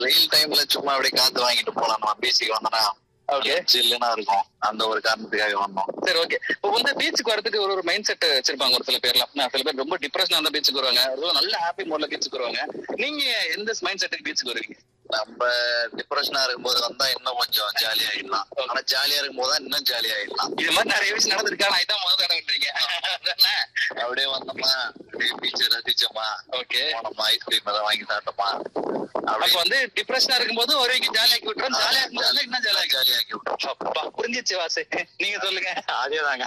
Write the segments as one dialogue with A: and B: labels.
A: வெயில் டைம்ல சும்மா அப்படியே காத்து வாங்கிட்டு போலாம் நம்ம பீச்சுக்கு வந்தோம்னா
B: ஓகே
A: சில்லுனா இருக்கும் அந்த ஒரு காரணத்துக்காக வந்தோம்
B: சரி ஓகே இப்போ வந்து பீச்சுக்கு வரதுக்கு ஒரு ஒரு மைண்ட் செட் வச்சிருப்பாங்க ஒரு சில பேர்லாம் நான் சில பேர் ரொம்ப டிப்ரெஷன் அந்த பீச்சுக்கு வருவாங்க ஒரு நல்ல ஹாப்பி மூட்ல பீச்சுக்கு வருவாங்க நீங்க எந்த மைண்ட் செட்டுக்கு பீச்சுக்கு வருவீங்க
A: நம்ம டிப்ரெஷனா இருக்கும்போது வந்தா இன்னும் கொஞ்சம் ஜாலி ஆயிடலாம் ஆனா ஜாலியா இருக்கும்போது தான் இன்னும் ஜாலி ஆயிடலாம்
B: இது மாதிரி நிறைய விஷயம் நடந்திருக்கா நான் இதான் முதல் தடவைன்றீங்க
A: அப்படியே வந்தோமா அப்படியே பீச்சை ரசிச்சோமா
B: ஓகே
A: போனோமா ஐஸ்கிரீம் ஏதாவது வாங்கி சாப்பிட்டோமா
B: அப்ப
A: அப்படியே
B: வந்து டிப்ரெஷனா இருக்கும்போது ஒரு வீக்கு ஜாலி ஆக்கி விட்டுறோம் ஜாலியா இருக்கும்போது இன்னும் ஜாலியா
A: ஜாலி ஆக்கி விட்டோம்
B: அப்பா புரிஞ்சிச்சு வாசு நீங்க சொல்லுங்க
A: அதேதாங்க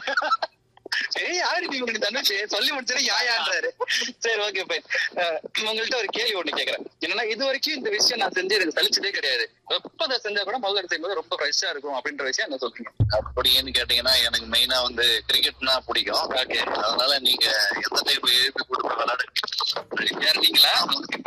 B: ஏய் யாரு நீங்க உங்களுக்கு தனுஷ் சொல்லி முடிச்சது யாயான்றாரு சரி ஓகே பைன் உங்கள்ட்ட ஒரு கேள்வி ஒண்ணு கேக்குறேன் என்னன்னா இது வரைக்கும் இந்த விஷயம் நான் செஞ்சு எனக்கு சலிச்சதே கிடையாது எப்பதை செஞ்சா கூட முதல்ல செய்யும்போது ரொம்ப ஃப்ரெஷ்ஷா இருக்கும் அப்படின்ற விஷயம் என்ன சொல்றீங்க
A: அப்படின்னு கேட்டீங்கன்னா எனக்கு மெயினா வந்து கிரிக்கெட்னா பிடிக்கும்
B: ஓகே
A: அதனால நீங்க எந்த டைப் எழுப்பி கொடுத்து விளையாடு
B: யார் நீங்களா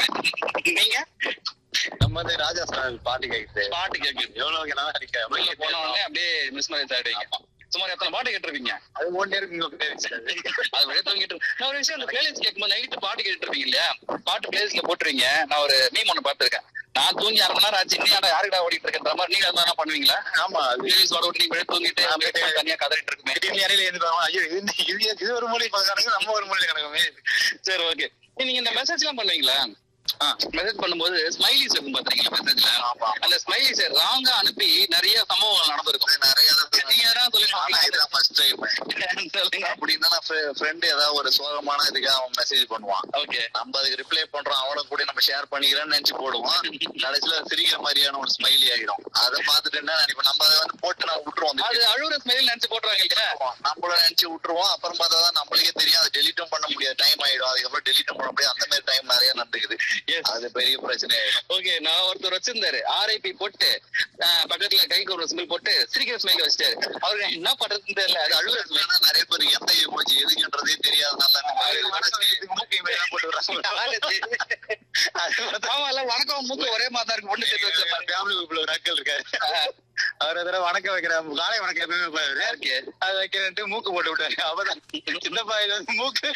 B: நீங்க
A: நம்ம வந்து ராஜா சார் பாட்டு கேக்குது
B: பாட்டு கேக்குது
A: எவ்வளவு நல்லா இருக்க
B: வெளில போன உடனே அப்படியே மிஸ் மேரேஜ் ஆயிடுவீங்க சுமார் எத்தனை பாட்டு கேட்டிருப்பீங்க
A: அது ஒன் இயருக்கு
B: அது வழியா தூங்கிட்டு இருக்கு. நான் ஒரு விஷயம் அந்த பிளேலிஸ்ட் கேட்கும்போது நைட்டு பாட்டு கேட்டுட்டு இருப்பீங்க இல்லையா பாட்டு பிளேலிஸ்ட்ல போட்டுருவீங்க நான் ஒரு மீம் ஒண்ணு பார்த்திருக்கேன் நான் தூங்கி அரை மணி நேரம் ஆச்சு நீ யாரா யாருக்கா ஓடிட்டு இருக்கன்ற மாதிரி நீங்க அந்த மாதிரி பண்ணுவீங்களா
A: ஆமா அது
B: பிளேலிஸ்ட் ஓட விட்டு நீங்க தூங்கிட்டு அப்படியே தனியா கதறிட்டு இருக்குமே
A: திடீர்னு இடையில எழுந்துருவாங்க ஐயோ இது இது இது ஒரு மொழி கணக்கு நம்ம ஒரு மொழி கணக்குமே
B: சரி ஓகே நீங்க இந்த மெசேஜ் எல்லாம் பண்ணுவீங்களா மெசேஜ் பண்ணும்போது ஸ்மைலிஸ் இருக்கும் பாத்தீங்களா மெசேஜ்ல
A: ஆமா.
B: அந்த ஸ்மைலிஸ் ராங்கா அனுப்பி நிறைய சம்பவங்கள் நடந்திருக்கும்
A: அது நிறைய தான்
B: நீங்க எதனா
A: ஆனா
B: சொல்லுங்க
A: இதுதான் ஃபர்ஸ்ட் டைம்
B: சொல்லுங்க
A: அப்படின்னா ஃப்ரெண்ட் ஏதாவது ஒரு சோகமான இதுக்கு அவன் மெசேஜ் பண்ணுவான்
B: ஓகே
A: நம்ம அதுக்கு ரிப்ளை பண்றோம் அவனும் கூட நம்ம ஷேர் பண்ணிக்கிறேன்னு நினைச்சு போடுவோம் கடைசியில சிரிக்கிற மாதிரியான ஒரு ஸ்மைலி ஆயிடும் அதை பார்த்துட்டு என்ன நினைப்போம் நம்ம அதை வந்து போட்டு நான் விட்டுருவோம்
B: அது அழுகுற ஸ்மைல் நினைச்சு போட்டுருவாங்க இல்லையா
A: நம்மள நினைச்சு விட்டுருவோம் அப்புறம் பார்த்தா தான் நம்மளுக்கே தெரியும் அதை டெலிட்டும் பண்ண முடியாது டைம் ஆயிடும் அதுக்கப்புறம் டெலிட்டும் பண்ண முடியாது அந்த மாதிரி டைம் நிறைய நடந்துக்குது
B: Yes.
A: அது பெரிய பிரச்சனை ஆயிடும்
B: ஓகே நான் ஒருத்தர் வச்சிருந்தாரு ஆர்ஐபி போட்டு ஆஹ், பக்கத்துல கைக்கு ஒரு ஸ்மெல் போட்டு சிரிக்கிற ஸ்மெல் வச்சிட்டாரு அவரு என்ன பண்றதுன்னு தெரியல அது அழுகுற ஸ்மெல்
A: ஏன்னா நிறைய பேர் எந்த emoji எதுக்குன்றதே தெரியாதனால இந்த மாதிரி மூக்கு இமையில போட்டு விடுறாங்க.
B: ஆமால வணக்கம் மூக்கு ஒரே மாதிரி இருக்கு ஒண்ணு சேர்த்து வச்சிருப்பாரு
A: ஃபேமிலி குரூப்ல ஒரு அக்கல் இருக்காரு அவர் தடவை வணக்கம் வைக்கிறேன் காலை வணக்கம் எப்பயுமே போயிரு
B: இருக்கு
A: அது வைக்கிறேன்ட்டு மூக்கு போட்டு விட்டாரு அவதான் சின்னப்பா இது வந்து மூக்கு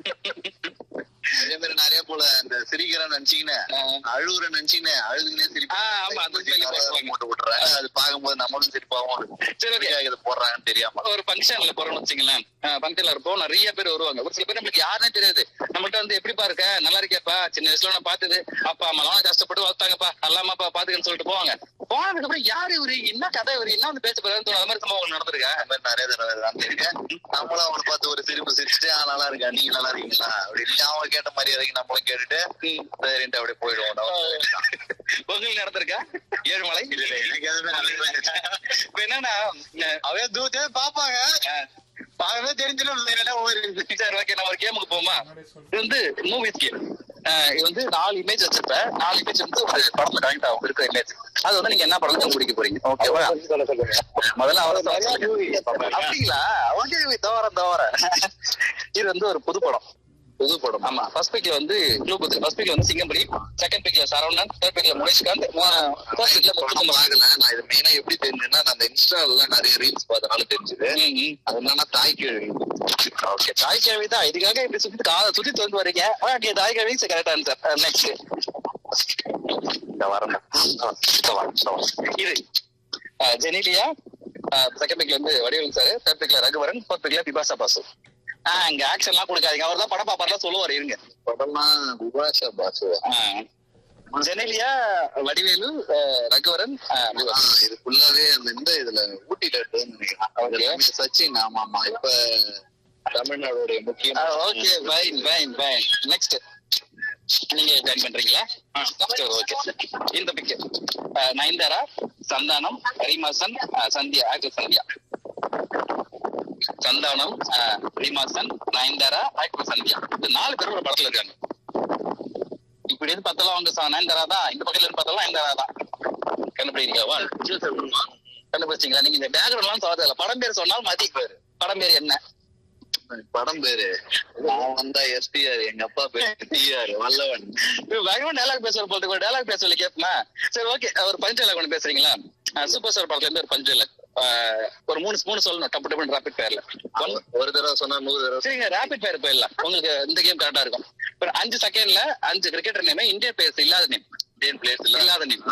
A: அதே மாதிரி நிறைய போல இந்த சிரிக்கிறேன் நினைச்சீங்கன்னு அழுகுற நினைச்சீங்கன்னு அழுதுனே சிரிப்பு
B: ஆ, ஆமா, அந்த smiley போட்டுருவாங்க.
A: போட்டு விட்டுறாங்க அது பார்க்கும்போது நம்மளும் சிரிப்பாவும்
B: சரி, okay.
A: இதை போடுறாங்கன்னு தெரியாம
B: ஒரு ஃபங்க்ஷன்ல போறோம்னு வச்சுங்களேன் ஃபங்க்ஷன்ல இருப்போம் நிறைய பேர் வருவாங்க ஒரு சில பேர் நம்மளுக்கு யாருன்னே தெரியாது நம்மகிட்ட வந்து எப்படிப்பா இருக்க நல்லா இருக்கியாப்பா சின்ன வயசுல நான் பார்த்தது அப்பா அம்மாலாம் கஷ்டப்பட்டு வளர்த்தாங்கப்பா நல்லாமாப்பா பாத்துக்கன்னு சொல்லிட்டு போவாங்க போனதுக்கு அப்புறம் யாரு இவரு என்ன கதை இவரு என்ன வந்து பேச போறாருன்னு தோணும். அது மாதிரி சம்பவம் நடந்திருக்கேன்
A: அந்த மாதிரி நிறைய தடவை நடந்திருக்கேன் நம்மளும் அவனை பார்த்து ஒரு சிரிப்பு சிரிச்சுட்டு ஆ நல்லா இருக்கா நீங்க நல்லா இருக்கீங்களா அப்படி இல்ல அவன் கேட்ட மாதிரி வரைக்கும் நம்மளும் கேட்டுட்டு சரின்ட்டு அப்படியே போயிடுவோம்
B: உங்களுக்கு நடந்திருக்கா ஏழுமலை
A: எனக்கு எதுவுமே நடக்கல.
B: இப்ப என்னன்னா
A: அவன் தூத்தே பாப்பாங்க பார்க்கவே தெரிஞ்சிடும் என்னடா ஒரு
B: சரி ஓகே நம்ம ஒரு கேமுக்கு போமா இது வந்து மூவிஸ் கேம் இது வந்து நாலு இமேஜ் வச்சிருப்பேன் நாலு இமேஜ் வந்து ஒரு படத்துல கனெக்ட் ஆகும் இருக்கிற இமேஜ் அது வந்து நீங்க என்ன படம் கண்டுபிடிக்க போறீங்க ஓகேவா முதல்ல அவரை அப்படிங்களா ஓகே தவற தவற இது வந்து ஒரு புது படம்
A: புது படம்
B: ஆமா ஃபர்ஸ்ட் பிக்ல வந்து க்ளூ குத்து ஃபர்ஸ்ட் பிக்ல வந்து சிங்கம்பரி செகண்ட் பிக்ல சரவணன் தேர்ட் பிக்ல முனேஷ்காந்த் ஃபர்ஸ்ட் பிக்ல
A: படம்
B: முத்துக்குமார்
A: பார்க்கல நான் இது மெயினா எப்படி தெரிஞ்சுன்னா நான் அந்த இன்ஸ்டால நிறைய ரீல்ஸ் பார்த்தனால தெரிஞ்சது
B: ம், ம்.
A: அது என்னன்னா தாய் கேள்வி
B: ஓகே தாய் கேள்வி தான் இதுக்காக இப்படி சுத்தி காதை சுத்தி தோந்து வரீங்க ஓகே தாய் கேள்வி கரெக்ட் ஆன்சர் நெக்ஸ்ட்
A: இந்த வரேன்
B: இது அஹ், ஜெனிலியா செகண்ட் பிக்ல வந்து வடிவேல் சார் தேர்ட் பிக்ல ரகுவரன் ஃபோர்த் பிக்ல பிபாசா பாசு ஆஹ் இங்க ஆக்ஷன் எல்லாம் கொடுக்காதீங்க அவர் தான் படம் பாப்பாருலாம் சொல்லுவார் இருங்க
A: படம்லாம் விபாஷா பாசு
B: ஆஹ், ஜெனிலியா வடிவேலு அஹ், ரகுவரன் அஹ்,
A: ஆ, இது ஃபுல்லாவே அந்த இந்த இதுல ஊட்டில இருக்குன்னு நினைக்கிறேன் சச்சின் ஆமா ஆமா இப்ப தமிழ்நாடுடைய முக்கிய
B: okay fine fine fine next நீங்க ஜாயின் பண்றீங்களா சரி ஓகே இந்த பிக் நயன்தாரா சந்தானம் ரீமாசன் அஹ், சந்தியா ஆக்டர் சந்தியா சந்தானம் அஹ், ரீமாசன் நயன்தாரா ஆக்டர் சந்தியா இந்த நாலு பேர் ஒரு படத்துல இருக்காங்க இப்படி இருந்து பார்த்தாலும் அவங்க ச- நயன்தாரா தான் இந்த பக்கத்துல இருந்து பார்த்தாலும் நயன்தாரா தான் கண்டுபிடிக்கிறீங்களா வா கண்டுபிடிச்சிங்களா நீங்க இந்த பேக்ரவுண்ட் எல்லாம் சொல்றது இல்ல படம் பேர் சொன்னாலும் மதி பேரு படம் பேர் என்ன
A: படம் பேரு நான் வந்தா எஸ்பிஆர் எங்க அப்பா பேரு டிஆர் வல்லவன்
B: பயங்கரமா டயலாக் பேசுற போட்டு டயலாக் பேச சொல்லி கேட்போமா சரி ஓகே ஒரு பஞ்ச் டயலாக் ஒன்று பேசுறீங்களா சூப்பர் ஸ்டார் படத்துல இருந்து ஒரு பஞ்ச் டயலாக் ஆஹ், ஒரு மூணு மூணு சொல்லணும் டப்பு டப்பு ராபிட் ஃபயர்ல
A: ஒரு தடவை சொன்னா நூறு தடவை
B: சரிங்க ராபிட் ஃபயர் போயிடலாம் உங்களுக்கு இந்த கேம் கரெக்டா இருக்கும் ஒரு அஞ்சு செகண்ட்ல அஞ்சு கிரிக்கெட்டர் நேம் இந்தியா பிளேயர்ஸ் இல்லாத நேம்
A: இந்தியன் பிளேயர்ஸ் இல்ல
B: இல்லாத நேம்